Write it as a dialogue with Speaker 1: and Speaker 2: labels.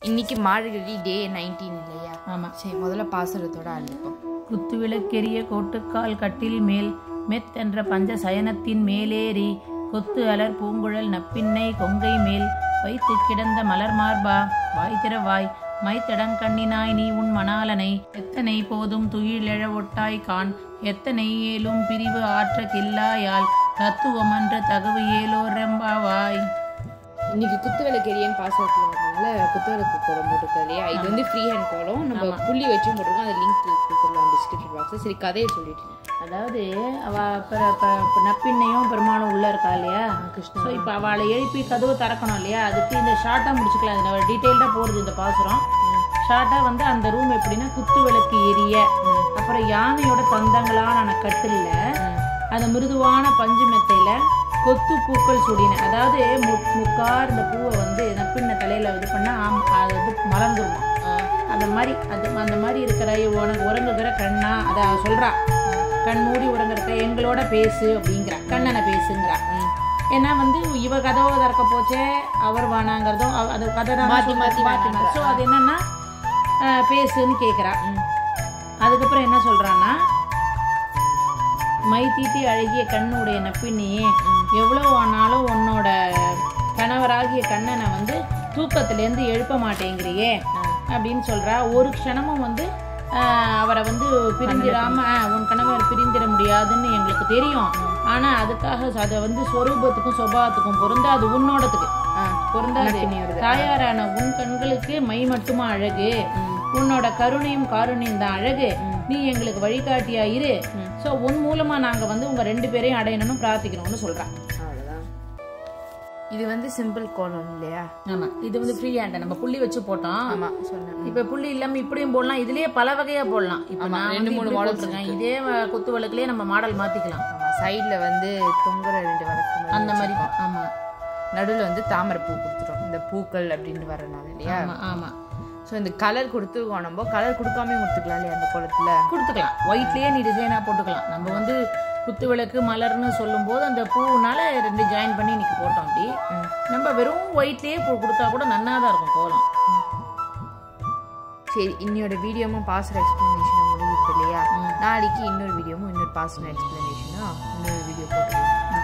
Speaker 1: இன்னைக்கு மார்கழி டே நைன்டீன் இல்லையா
Speaker 2: ஆமாம்
Speaker 1: சரி முதல்ல பாசுரத்தோட ஆரம்பிப்போம்
Speaker 2: குத்துவிளக்கெரிய கோட்டுக்கால் கட்டில் மேல் மெத்தென்ற பஞ்ச சயனத்தின் மேலேறி கொத்து அலர் பூங்குழல் நப்பின்னை கொங்கை மேல் வைத்து கிடந்த மலர் மார்பா வாய் திறவாய் மைத்தடங்கண்ணினாய் நீ உன் மணாலனை எத்தனை போதும் துயிலெழ ஒட்டாய் கான் எத்தனை ஏலும் பிரிவு ஆற்ற கில்லாயால் தத்துவமன்ற தகவு ஏலோரெம்பாவாய்
Speaker 1: இன்னைக்கு குத்துவிளக்கெரியன் பாசுரத்தில் வரதுனால குத்துவிளக்கு கோலம் போட்டிருக்கோம் இல்லையா இது வந்து ஃப்ரீ ஹேண்ட் கோலம் நம்ம புள்ளி வச்சும் போட்டிருக்கோம் அந்த லிங்க் கொடுத்துடலாம் டிஸ்கிரிப்ஷன் பாக்ஸில் சரி கதையை சொல்லிட்டு
Speaker 2: அதாவது அவ பிற- ப- ப- நப்பின்னையும் பெருமாளும் உள்ள இருக்கா இல்லையா
Speaker 1: கிருஷ்ணா
Speaker 2: ஸோ இப்போ அவளை எழுப்பி கதவு திறக்கணும் இல்லையா அதுக்கு இந்த ஷார்ட்டாக முடிச்சுக்கலாம் இது டீட்டெயில்டாக போகிறது இந்த பாசுரம் ஷார்ட்டாக வந்து அந்த ரூம் எப்படின்னா குத்து விளக்கு எரிய அப்புறம் யானையோட தந்தங்களான கட்டில்ல அந்த மிருதுவான பஞ்சு மெத்தையில கொத்து பூக்கள் சுடின அதாவது மு- முக்கார் இந்த பூவை வந்து நப்பின்ன தலையில இது பண்ணா ஆம், அது வந்து மலர்ந்துருமா அந்த மாதிரி அது அந்த மாதிரி இருக்கிற உனக்கு உறங்குகிற கண்ணா அதை அவ சொல்றா கண் மூடி உறங்குறக்க எங்களோட பேசு அப்படிங்கிறா கண்ணனை பேசுங்கிறா ஏன்னா வந்து இவ கதவை திறக்க போச்சே அவர் வானாங்கிறதும் அவ- அது கதை
Speaker 1: மாத்தி மாத்தி
Speaker 2: மாற்றி மாற்றி ஸோ அது என்னன்னா அஹ், பேசுன்னு கேட்குறா அதுக்கப்புறம் என்ன சொல்றான்னா மை தீட்டி அழகிய கண்ணுடைய நப்பினியே எவ்வளவு ஆனாலும் உன்னோட கணவராகிய கண்ணனை வந்து தூக்கத்திலேருந்து எழுப்ப மாட்டேங்கிறியே அப்படின்னு சொல்றா ஒரு க்ஷணமும் வந்து ஆஹ், அவரை வந்து பிரிஞ்சிடாம ஆஹ், உன் கணவர் பிரிந்திட முடியாதுன்னு எங்களுக்கு தெரியும் ஆனா அதுக்காக அதை வந்து ஸ்வரூபத்துக்கும் சுபாவத்துக்கும் பொருந்தாது உன்னோடத்துக்கு பொருந்தாது தாயாரான உன் கண்களுக்கு மை மட்டுமா அழகு உன்னோட கருணையும் காருண்யம் தான் அழகு நீ எங்களுக்கு வழிகாட்டியா இரு சோ உன் மூலமா நாங்க வந்து உங்க ரெண்டு பேரையும் அடையணும்னு பிரார்த்திக்கணும்னு சொல்றான்
Speaker 1: அவ்வளோதான் இது வந்து சிம்பிள் கோலம் இல்லையா
Speaker 2: ஆமா இது வந்து ஃப்ரீ ஹேண்ட் நம்ம புள்ளி வச்சு போட்டோம்
Speaker 1: ஆமா சொன்னேன்
Speaker 2: இப்ப புள்ளி இல்லாம இப்படியும் போடலாம் இதுலயே பல வகையா போடலாம் இப்ப நான் ரெண்டு மூணு மாடல் இருக்கேன் இதே வ- குத்து விளக்குலயே நம்ம மாடல் மாத்திக்கலாம்
Speaker 1: ஆமா சைடுல வந்து தொங்குற ரெண்டு வழக்கு
Speaker 2: அந்த மாதிரி ஆமா
Speaker 1: நடுவில் வந்து தாமரை பூ கொடுத்துட்டோம் இந்த பூக்கள் அப்படின்னு வரனால இல்லையா
Speaker 2: ஆமா ஆமா
Speaker 1: ஸோ இந்த கலர் கொடுத்துருக்கோம் நம்ம கலர் கொடுக்காம கொடுத்துக்கலாம் இல்லையா அந்த கோலத்துல
Speaker 2: கொடுத்துக்கலாம் ஒயிட்லயே நீ டிசைனா போட்டுக்கலாம் நம்ம வந்து குத்து விளக்கு மலர்னு சொல்லும்போது அந்த பூனால ரெண்டு ஜாயின் பண்ணி இன்னைக்கு போட்டோம் அப்படி நம்ம வெறும் ஒயிட்லயே கொடுத்தா கூட நன்னா தான் இருக்கும் கோலம்
Speaker 1: சரி இன்னையோட வீடியோவும் பாஸ்டர் எக்ஸ்பிளனேஷன் முடிஞ்சிருக்கு இல்லையா நாளைக்கு இன்னொரு வீடியோவும் இன்னொரு பாஸ்டர் எக்ஸ்பிளனேஷனும் இன்னொரு வீடியோ போட்டுருவோம்